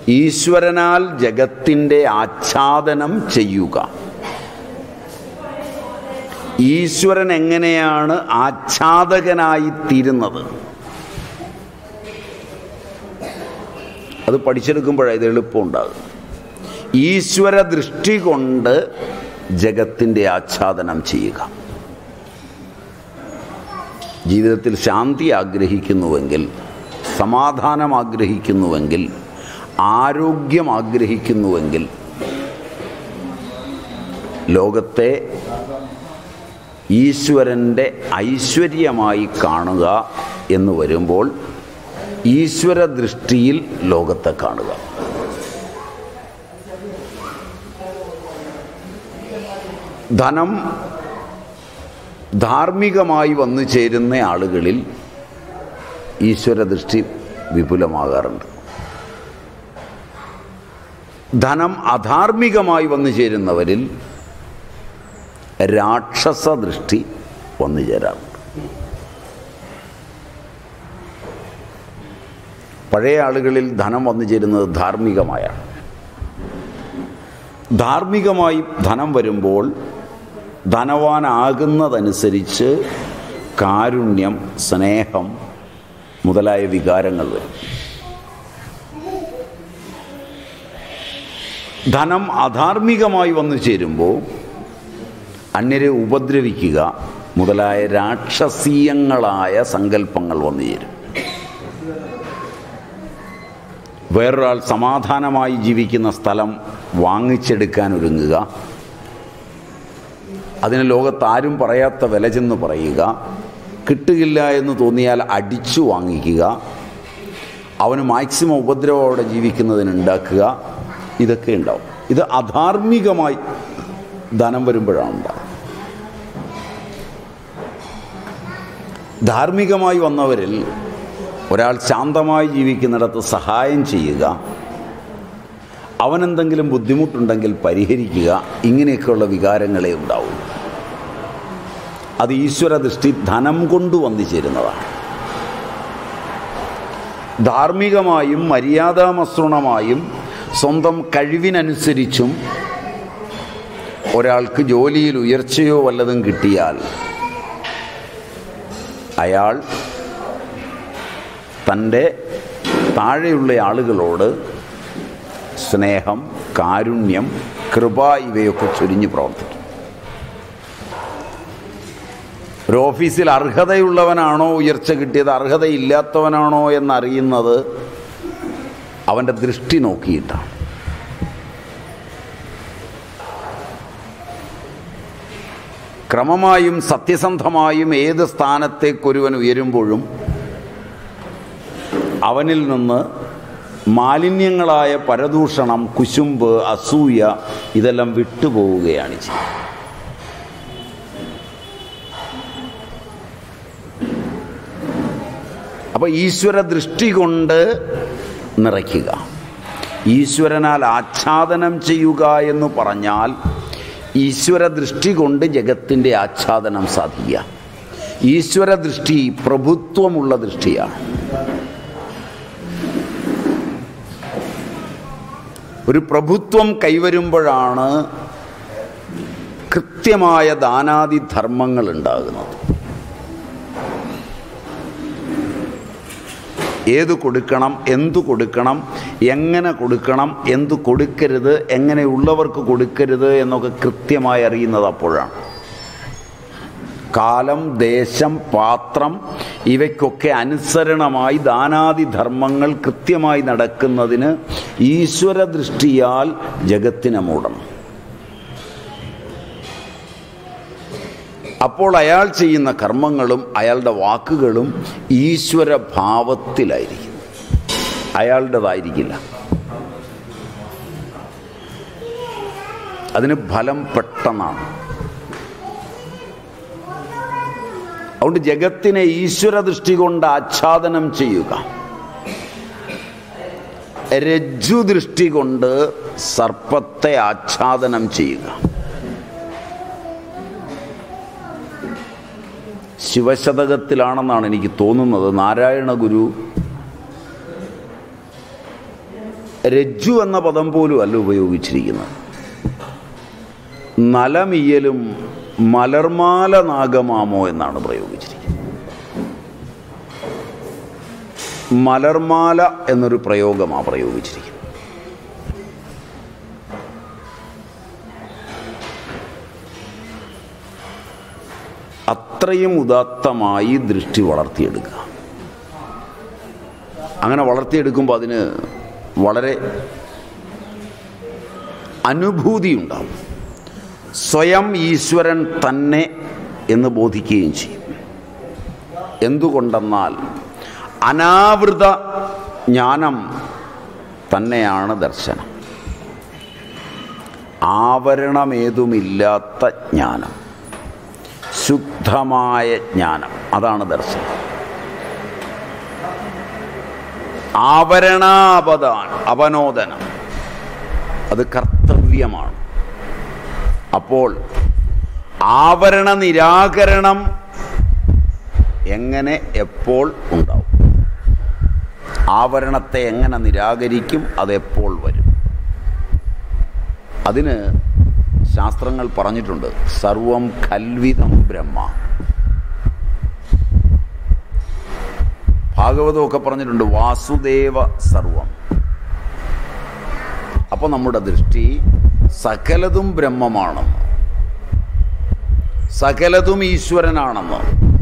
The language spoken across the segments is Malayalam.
ഈശ്വരനാൽ ജഗത്തിൻ്റെ ആച്ഛാദനം ചെയ്യുക ഈശ്വരൻ എങ്ങനെയാണ് ആച്ഛാദകനായി തീരുന്നത് അത് പഠിച്ചെടുക്കുമ്പോഴാണ് ഇത് എളുപ്പമുണ്ടാകും ഈശ്വര ദൃഷ്ടി കൊണ്ട് ജഗത്തിൻ്റെ ആച്ഛാദനം ചെയ്യുക ജീവിതത്തിൽ ശാന്തി ആഗ്രഹിക്കുന്നുവെങ്കിൽ സമാധാനം ആഗ്രഹിക്കുന്നുവെങ്കിൽ ആരോഗ്യം ആഗ്രഹിക്കുന്നുവെങ്കിൽ ലോകത്തെ ഈശ്വരൻ്റെ ഐശ്വര്യമായി കാണുക എന്ന് വരുമ്പോൾ ഈശ്വര ദൃഷ്ടിയിൽ ലോകത്തെ കാണുക ധനം ധാർമ്മികമായി വന്നു ചേരുന്ന ആളുകളിൽ ഈശ്വര ദൃഷ്ടി വിപുലമാകാറുണ്ട് ധനം അധാർമികമായി വന്നു ചേരുന്നവരിൽ രാക്ഷസ ദൃഷ്ടി വന്നു ചേരാറുണ്ട് പഴയ ആളുകളിൽ ധനം വന്നു ചേരുന്നത് ധാർമ്മികമായാണ് ധാർമ്മികമായി ധനം വരുമ്പോൾ ധനവാനാകുന്നതനുസരിച്ച് കാരുണ്യം സ്നേഹം മുതലായ വികാരങ്ങൾ വരും ധനം അധാർമികമായി വന്നു ചേരുമ്പോൾ അന്യരെ ഉപദ്രവിക്കുക മുതലായ രാക്ഷസീയങ്ങളായ സങ്കല്പങ്ങൾ വന്നു ചേരും വേറൊരാൾ സമാധാനമായി ജീവിക്കുന്ന സ്ഥലം വാങ്ങിച്ചെടുക്കാൻ ഒരുങ്ങുക അതിന് ലോകത്താരും പറയാത്ത വില ചെന്ന് പറയുക കിട്ടുകില്ല എന്ന് തോന്നിയാൽ അടിച്ചു വാങ്ങിക്കുക അവന് മാക്സിമം ഉപദ്രവത്തോടെ ജീവിക്കുന്നതിന് ഉണ്ടാക്കുക ഇതൊക്കെ ഉണ്ടാവും ഇത് അധാർമികമായി ധനം വരുമ്പോഴാണ് ഉണ്ടാകുന്നത് ധാർമ്മികമായി വന്നവരിൽ ഒരാൾ ശാന്തമായി ജീവിക്കുന്നിടത്ത് സഹായം ചെയ്യുക അവനെന്തെങ്കിലും ബുദ്ധിമുട്ടുണ്ടെങ്കിൽ പരിഹരിക്കുക ഇങ്ങനെയൊക്കെയുള്ള വികാരങ്ങളെ ഉണ്ടാവും അത് ഈശ്വര ദൃഷ്ടി ധനം കൊണ്ട് വന്നു ചേരുന്നതാണ് ധാർമ്മികമായും മര്യാദാമസൃണമായും സ്വന്തം കഴിവിനനുസരിച്ചും ഒരാൾക്ക് ജോലിയിൽ ഉയർച്ചയോ വല്ലതും കിട്ടിയാൽ അയാൾ തൻ്റെ താഴെയുള്ള ആളുകളോട് സ്നേഹം കാരുണ്യം കൃപ ഇവയൊക്കെ ചൊരിഞ്ഞ് പ്രവർത്തിക്കും ഒരു ഓഫീസിൽ അർഹതയുള്ളവനാണോ ഉയർച്ച കിട്ടിയത് അർഹതയില്ലാത്തവനാണോ എന്നറിയുന്നത് അവൻ്റെ ദൃഷ്ടി നോക്കിയിട്ടാണ് ക്രമമായും സത്യസന്ധമായും ഏത് സ്ഥാനത്തേക്കൊരുവൻ ഉയരുമ്പോഴും അവനിൽ നിന്ന് മാലിന്യങ്ങളായ പരദൂഷണം കുശുമ്പ് അസൂയ ഇതെല്ലാം വിട്ടുപോവുകയാണ് ചെയ്യുന്നത് അപ്പോൾ ഈശ്വര ദൃഷ്ടി കൊണ്ട് നിറയ്ക്കുക ഈശ്വരനാൽ ആച്ഛാദനം ചെയ്യുക എന്ന് പറഞ്ഞാൽ ഈശ്വര ദൃഷ്ടി കൊണ്ട് ജഗത്തിൻ്റെ ആച്ഛാദനം സാധിക്കുക ഈശ്വര ദൃഷ്ടി പ്രഭുത്വമുള്ള ദൃഷ്ടിയാണ് ഒരു പ്രഭുത്വം കൈവരുമ്പോഴാണ് കൃത്യമായ ദാനാദി ധർമ്മങ്ങൾ ഉണ്ടാകുന്നത് ഏത് കൊടുക്കണം എന്തു കൊടുക്കണം എങ്ങനെ കൊടുക്കണം എന്തു കൊടുക്കരുത് എങ്ങനെയുള്ളവർക്ക് കൊടുക്കരുത് എന്നൊക്കെ കൃത്യമായി അറിയുന്നത് അപ്പോഴാണ് കാലം ദേശം പാത്രം ഇവയ്ക്കൊക്കെ അനുസരണമായി ദാനാദി ധർമ്മങ്ങൾ കൃത്യമായി നടക്കുന്നതിന് ഈശ്വര ദൃഷ്ടിയാൽ ജഗത്തിനെ മൂടണം അപ്പോൾ അയാൾ ചെയ്യുന്ന കർമ്മങ്ങളും അയാളുടെ വാക്കുകളും ഈശ്വര ഭാവത്തിലായിരിക്കും അയാളുടേതായിരിക്കില്ല അതിന് ഫലം പെട്ടെന്നാണ് അതുകൊണ്ട് ജഗത്തിനെ ഈശ്വര ദൃഷ്ടി കൊണ്ട് ആച്ഛാദനം ചെയ്യുക രജ്ജു ദൃഷ്ടി കൊണ്ട് സർപ്പത്തെ ആച്ഛാദനം ചെയ്യുക ശിവശതകത്തിലാണെന്നാണ് എനിക്ക് തോന്നുന്നത് നാരായണ ഗുരു രജ്ജു എന്ന പദം പോലും അല്ല ഉപയോഗിച്ചിരിക്കുന്നത് നലമിയലും മലർമാല നാഗമാമോ എന്നാണ് പ്രയോഗിച്ചിരിക്കുന്നത് മലർമാല എന്നൊരു പ്രയോഗമാണ് പ്രയോഗിച്ചിരിക്കുന്നത് അത്രയും ഉദാത്തമായി ദൃഷ്ടി വളർത്തിയെടുക്കുക അങ്ങനെ വളർത്തിയെടുക്കുമ്പോൾ അതിന് വളരെ അനുഭൂതി ഉണ്ടാവും സ്വയം ഈശ്വരൻ തന്നെ എന്ന് ബോധിക്കുകയും ചെയ്യും എന്തുകൊണ്ടെന്നാൽ അനാവൃത ജ്ഞാനം തന്നെയാണ് ദർശനം ആവരണമേതുമില്ലാത്ത ജ്ഞാനം ശുദ്ധമായ ജ്ഞാനം അതാണ് ദർശനം ആവരണാപദാൻ അപനോദനം അത് കർത്തവ്യമാണ് അപ്പോൾ ആവരണ നിരാകരണം എങ്ങനെ എപ്പോൾ ഉണ്ടാവും ആവരണത്തെ എങ്ങനെ നിരാകരിക്കും അതെപ്പോൾ വരും അതിന് ശാസ്ത്രങ്ങൾ പറഞ്ഞിട്ടുണ്ട് സർവം കൽവിതം ബ്രഹ്മ ഭാഗവതമൊക്കെ പറഞ്ഞിട്ടുണ്ട് വാസുദേവ സർവം അപ്പോൾ നമ്മുടെ ദൃഷ്ടി സകലതും ബ്രഹ്മമാണെന്ന് സകലതും ഈശ്വരനാണെന്ന്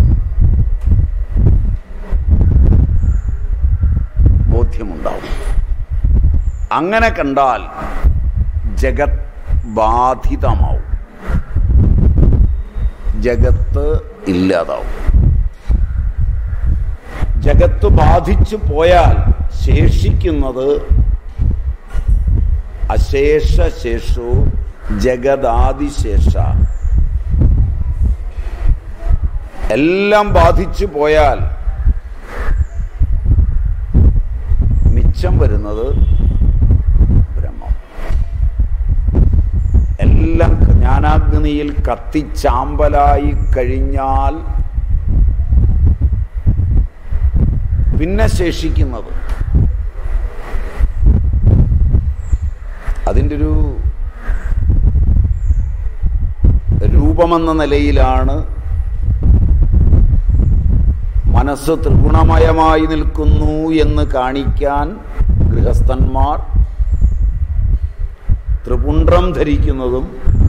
ബോധ്യമുണ്ടാവും അങ്ങനെ കണ്ടാൽ ജഗത് ബാധിതമാവും ജഗത്ത് ഇല്ലാതാവും ജഗത്ത് ബാധിച്ചു പോയാൽ ശേഷിക്കുന്നത് അശേഷ ശേഷോ ജഗദാദിശേഷ എല്ലാം ബാധിച്ചു പോയാൽ മിച്ചം വരുന്നത് ബ്രഹ്മം എല്ലാം ജ്ഞാനാഗ്നിയിൽ കത്തിച്ചാമ്പലായി കഴിഞ്ഞാൽ പിന്നെ ശേഷിക്കുന്നത് അതിൻ്റെ ഒരു രൂപമെന്ന നിലയിലാണ് മനസ്സ് ത്രിഗുണമയമായി നിൽക്കുന്നു എന്ന് കാണിക്കാൻ ഗൃഹസ്ഥന്മാർ ത്രിപുണ്ഡ്രം ധരിക്കുന്നതും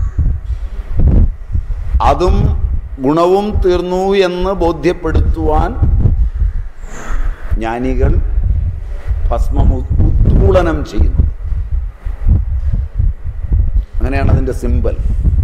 അതും ഗുണവും തീർന്നു എന്ന് ബോധ്യപ്പെടുത്തുവാൻ ജ്ഞാനികൾ ഭസ്മം ഉദ്ദൂളനം ചെയ്യുന്നു അങ്ങനെയാണ് അതിൻ്റെ സിമ്പൽ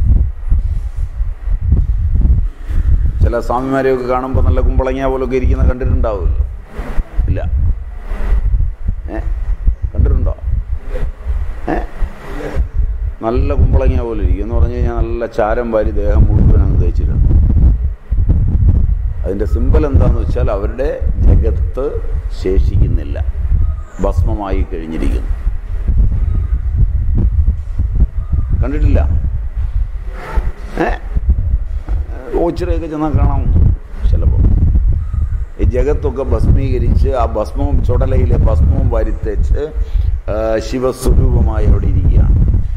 ചില സ്വാമിമാരെയൊക്കെ കാണുമ്പോൾ നല്ല കുമ്പളങ്ങ പോലൊക്കെ ഇരിക്കുന്ന കണ്ടിട്ടുണ്ടാവുമല്ലോ ഇല്ല ഏ കണ്ടിട്ടുണ്ടോ ഏ നല്ല കുമ്പളങ്ങ പോലെ ഇരിക്കും എന്ന് പറഞ്ഞു കഴിഞ്ഞാൽ നല്ല ചാരം വാരി ദേഹം മുഴുവൻ അങ്ങ് തേച്ചിട്ടുണ്ട് അതിൻ്റെ സിമ്പൽ എന്താണെന്ന് വെച്ചാൽ അവരുടെ ജഗത്ത് ശേഷിക്കുന്നില്ല ഭസ്മമായി കഴിഞ്ഞിരിക്കുന്നു കണ്ടിട്ടില്ല ഏ ഓച്ചിറയൊക്കെ ചെന്നാൽ കാണാം ചിലപ്പോൾ ഈ ജഗത്തൊക്കെ ഭസ്മീകരിച്ച് ആ ഭസ്മവും ചുടലയിലെ ഭസ്മവും വാരിത്തേച്ച് ആ, ശിവസ്വരൂപമായി അവിടെ ഇരിക്കുകയാണ്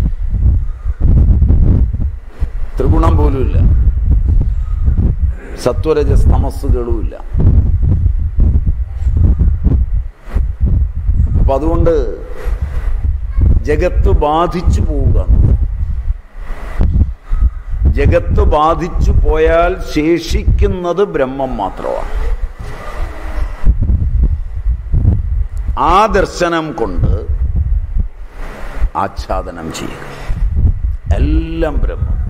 ത്രിഗുണം പോലുമില്ല സത്വരജസ് തമസ്സുകളുമില്ല അപ്പൊ അതുകൊണ്ട് ജഗത്ത് ബാധിച്ചു പോവുക ജഗത്ത് ബാധിച്ചു പോയാൽ ശേഷിക്കുന്നത് ബ്രഹ്മം മാത്രമാണ് ആ ദർശനം കൊണ്ട് ആച്ഛാദനം ചെയ്യുക എല്ലാം ബ്രഹ്മം